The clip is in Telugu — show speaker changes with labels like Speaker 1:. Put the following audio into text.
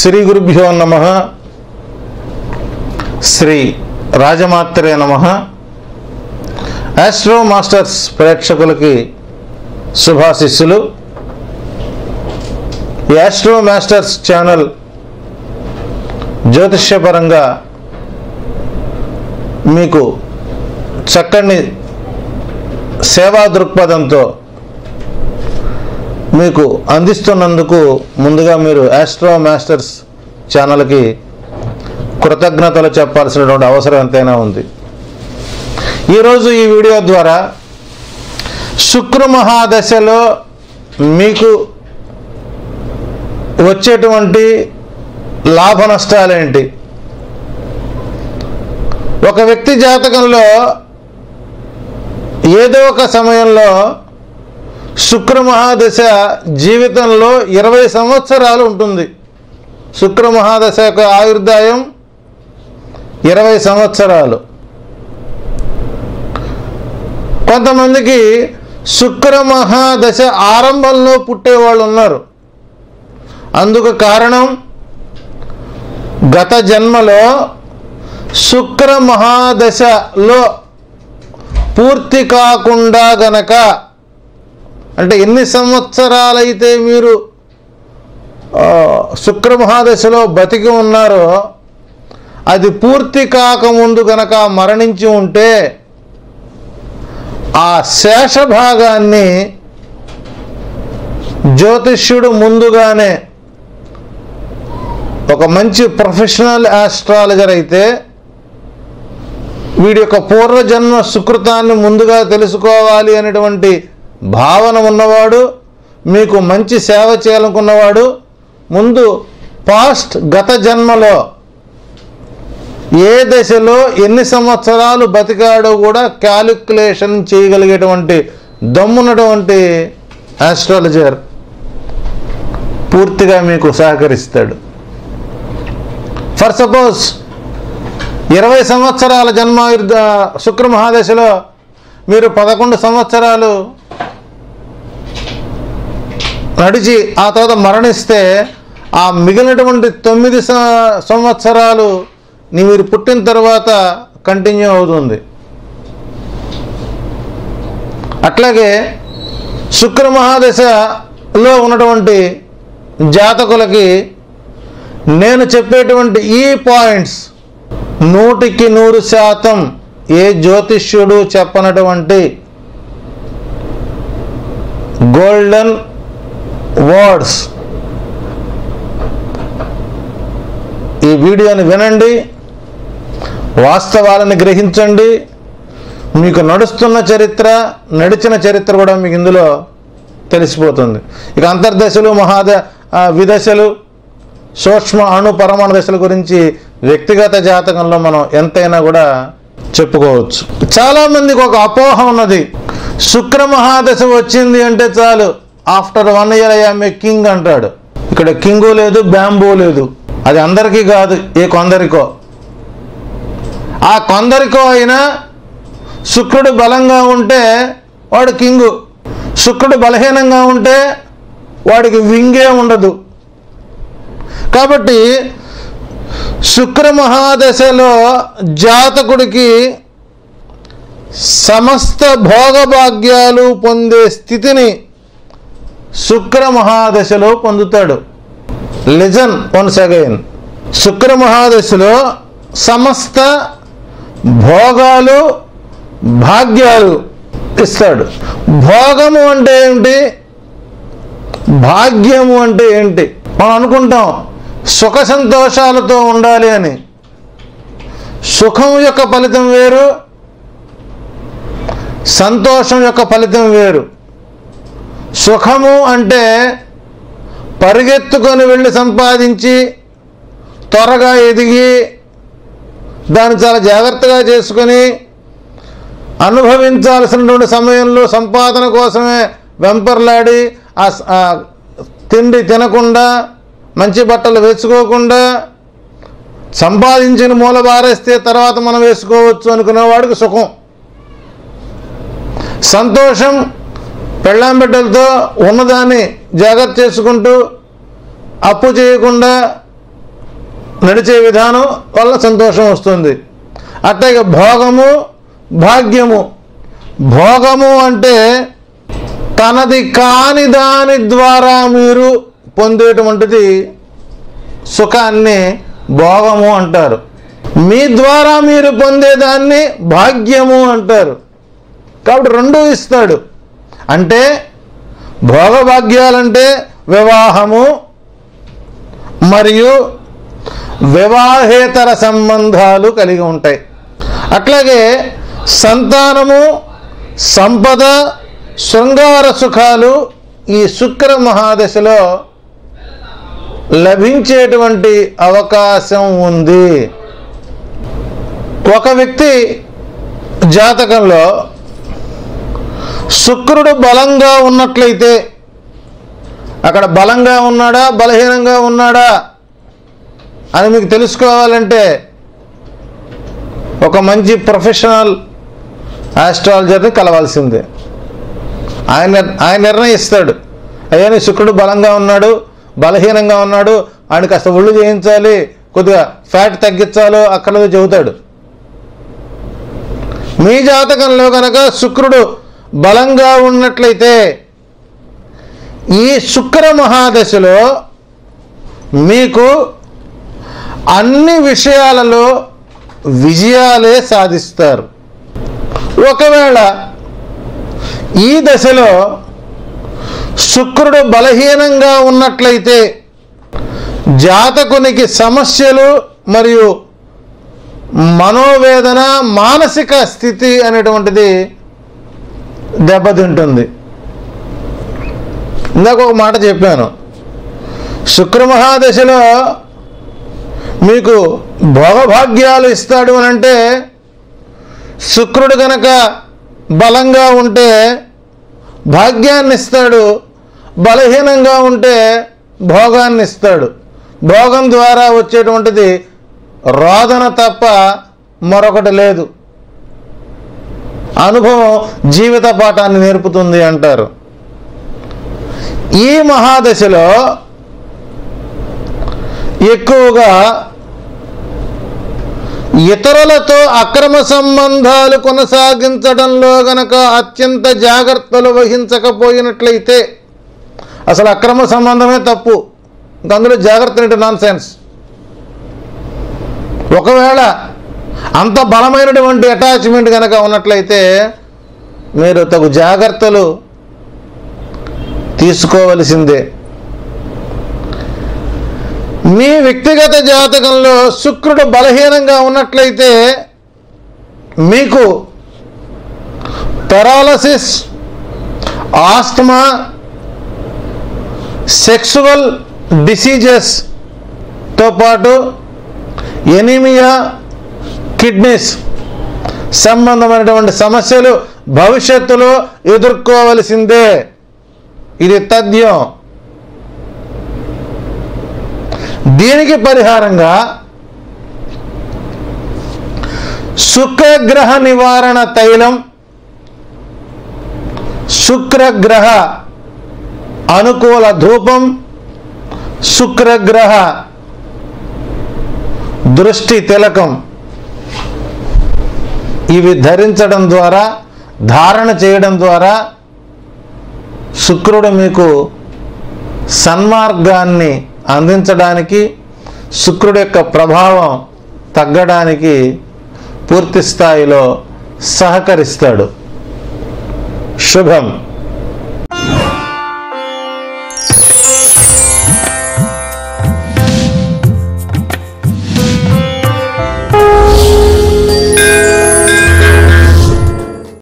Speaker 1: శ్రీ గురుభ్యో నమ శ్రీ రాజమాత్రే నమ ఆస్ట్రో మాస్టర్స్ ప్రేక్షకులకి శుభాశిస్సులు ఈ ఆస్ట్రో మాస్టర్స్ ఛానల్ జ్యోతిష్యపరంగా మీకు చక్కని సేవా దృక్పథంతో మీకు అందిస్తున్నందుకు ముందుగా మీరు ఆస్ట్రో మాస్టర్స్ ఛానల్కి కృతజ్ఞతలు చెప్పాల్సినటువంటి అవసరం ఎంతైనా ఉంది ఈరోజు ఈ వీడియో ద్వారా శుక్ర మహాదశలో మీకు వచ్చేటువంటి లాభ నష్టాలేంటి ఒక వ్యక్తి జాతకంలో ఏదో ఒక సమయంలో శుక్ర మహాదశ జీవితంలో ఇరవై సంవత్సరాలు ఉంటుంది శుక్ర మహాదశ యొక్క ఆయుర్దాయం ఇరవై సంవత్సరాలు కొంతమందికి శుక్ర మహాదశ ఆరంభంలో పుట్టేవాళ్ళు ఉన్నారు అందుకు కారణం గత జన్మలో శుక్ర మహాదశలో పూర్తి కాకుండా గనక అంటే ఎన్ని సంవత్సరాలైతే మీరు ఆ, శుక్ర మహాదశలో బతికి ఉన్నారో అది పూర్తి కాకముందు గనక మరణించి ఉంటే ఆ శేష భాగాన్ని జ్యోతిష్యుడు ముందుగానే ఒక మంచి ప్రొఫెషనల్ ఆస్ట్రాలజర్ అయితే వీడి యొక్క పూర్వజన్మ సుకృతాన్ని ముందుగా తెలుసుకోవాలి అనేటువంటి భావన ఉన్నవాడు మీకు మంచి సేవ చేయాలనుకున్నవాడు ముందు పాస్ట్ గత జన్మలో ఏ దశలో ఎన్ని సంవత్సరాలు బతికాడో కూడా క్యాలిక్యులేషన్ చేయగలిగేటువంటి దమ్మున్నటువంటి ఆస్ట్రాలజర్ పూర్తిగా మీకు సహకరిస్తాడు ఫర్ సపోజ్ ఇరవై సంవత్సరాల జన్మాయుర్ధ శుక్ర మహాదశలో మీరు పదకొండు సంవత్సరాలు నడిచి ఆ తర్వాత మరణిస్తే ఆ మిగిలినటువంటి తొమ్మిది స- సంవత్సరాలు నీ మీరు పుట్టిన తర్వాత కంటిన్యూ అవుతుంది అట్లాగే శుక్ర మహాదశలో ఉన్నటువంటి జాతకులకి నేను చెప్పేటువంటి ఈ పాయింట్స్ నూటికి నూరు శాతం ఏ జ్యోతిష్యుడు చెప్పనటువంటి గోల్డెన్ వర్డ్స్ ఈ వీడియోని వినండి వాస్తవాలను గ్రహించండి మీకు నడుస్తున్న చరిత్ర నడిచిన చరిత్ర కూడా మీకు ఇందులో తెలిసిపోతుంది ఇక అంతర్దశలు మహాద ఆ, విదశలు సూక్ష్మ అణు పరమాణు దశల గురించి వ్యక్తిగత జాతకంలో మనం ఎంతైనా కూడా చెప్పుకోవచ్చు చాలామందికి ఒక అపోహ ఉన్నది శుక్ర మహాదశ వచ్చింది అంటే చాలు after one year I'm king అంటాడు ఇక్కడ కింగు లేదు బ్యాంబూ లేదు అది అందరికీ కాదు ఏ కొందరికో ఆ కొందరికో అయినా శుక్రుడు బలంగా ఉంటే వాడు కింగు శుక్రుడు బలహీనంగా ఉంటే వాడికి వింగే ఉండదు కాబట్టి శుక్ర మహాదశలో జాతకుడికి సమస్త భోగభాగ్యాలు పొందే స్థితిని శుక్ర మహాదశలో పొందుతాడు లిజన్ వన్స్ అగైన్ శుక్ర మహాదశలో సమస్త భోగాలు భాగ్యాలు ఇస్తాడు భోగము అంటే ఏంటి భాగ్యము అంటే ఏంటి మనం అనుకుంటాం సుఖ సంతోషాలతో ఉండాలి అని సుఖం యొక్క ఫలితం వేరు సంతోషం యొక్క ఫలితం వేరు సుఖము అంటే పరిగెత్తుకొని వెళ్ళి సంపాదించి త్వరగా ఎదిగి దాన్ని చాలా జాగ్రత్తగా చేసుకొని అనుభవించాల్సినటువంటి సమయంలో సంపాదన కోసమే వెంపర్లాడి ఆ స- ఆ తిండి తినకుండా మంచి బట్టలు వేసుకోకుండా సంపాదించిన మూల బారేస్తే తర్వాత మనం వేసుకోవచ్చు అనుకునే వాడికి సుఖం సంతోషం పెళ్ళాం బిడ్డలతో ఉన్నదాన్ని జాగ్రత్త చేసుకుంటూ అప్పు చేయకుండా నడిచే విధానం వల్ల సంతోషం వస్తుంది అట్లాగే భోగము భాగ్యము భోగము అంటే తనది కాని దాని ద్వారా మీరు పొందేటువంటిది సుఖాన్ని భోగము అంటారు మీ ద్వారా మీరు పొందేదాన్ని భాగ్యము అంటారు కాబట్టి రెండు ఇస్తాడు అంటే భోగభాగ్యాలంటే వివాహము మరియు వివాహేతర సంబంధాలు కలిగి ఉంటాయి అట్లాగే సంతానము సంపద శృంగార సుఖాలు ఈ శుక్ర మహాదశలో లభించేటువంటి అవకాశం ఉంది ఒక వ్యక్తి జాతకంలో శుక్రుడు బలంగా ఉన్నట్లయితే అక్కడ బలంగా ఉన్నాడా బలహీనంగా ఉన్నాడా అని మీకు తెలుసుకోవాలంటే ఒక మంచి ప్రొఫెషనల్ ఆస్ట్రాలజర్ని కలవాల్సిందే ఆయన ఆయన నిర్ణయిస్తాడు అయ్యా నీ శుక్రుడు బలంగా ఉన్నాడు బలహీనంగా ఉన్నాడు ఆయన కాస్త ఒళ్ళు చేయించాలి కొద్దిగా ఫ్యాట్ తగ్గించాలో అక్కర్లేదు చెబుతాడు మీ జాతకంలో కనుక శుక్రుడు బలంగా ఉన్నట్లయితే ఈ శుక్ర మహాదశలో మీకు అన్ని విషయాలలో విజయాలే సాధిస్తారు ఒకవేళ ఈ దశలో శుక్రుడు బలహీనంగా ఉన్నట్లయితే జాతకునికి సమస్యలు మరియు మనోవేదన మానసిక స్థితి అనేటువంటిది దెబ్బతింటుంది ఇందాక ఒక మాట చెప్పాను శుక్రమహాదశలో మీకు భోగభాగ్యాలు ఇస్తాడు అని అంటే శుక్రుడు గనక బలంగా ఉంటే భాగ్యాన్ని ఇస్తాడు బలహీనంగా ఉంటే భోగాన్ని ఇస్తాడు భోగం ద్వారా వచ్చేటువంటిది రోదన తప్ప మరొకటి లేదు అనుభవం జీవిత పాఠాన్ని నేర్పుతుంది అంటారు ఈ మహాదశలో ఎక్కువగా ఇతరులతో అక్రమ సంబంధాలు కొనసాగించడంలో గనక అత్యంత జాగ్రత్తలు వహించకపోయినట్లయితే అసలు అక్రమ సంబంధమే తప్పు ఇంక అందులో జాగ్రత్త నాన్ సెన్స్ ఒకవేళ అంత బలమైనటువంటి అటాచ్మెంట్ కనుక ఉన్నట్లయితే మీరు తగు జాగ్రత్తలు తీసుకోవలసిందే మీ వ్యక్తిగత జాతకంలో శుక్రుడు బలహీనంగా ఉన్నట్లయితే మీకు పెరాలసిస్ ఆస్తమా సెక్సువల్ డిసీజెస్తో పాటు ఎనీమియా కిడ్నీస్ సంబంధమైనటువంటి సమస్యలు భవిష్యత్తులో ఎదుర్కోవలసిందే ఇది తథ్యం దీనికి పరిహారంగా శుక్రగ్రహ నివారణ తైలం శుక్రగ్రహ అనుకూల ధూపం శుక్రగ్రహ దృష్టి తిలకం ఇవి ధరించడం ద్వారా ధారణ చేయడం ద్వారా శుక్రుడు మీకు సన్మార్గాన్ని అందించడానికి శుక్రుడు యొక్క ప్రభావం తగ్గడానికి పూర్తి స్థాయిలో సహకరిస్తాడు శుభం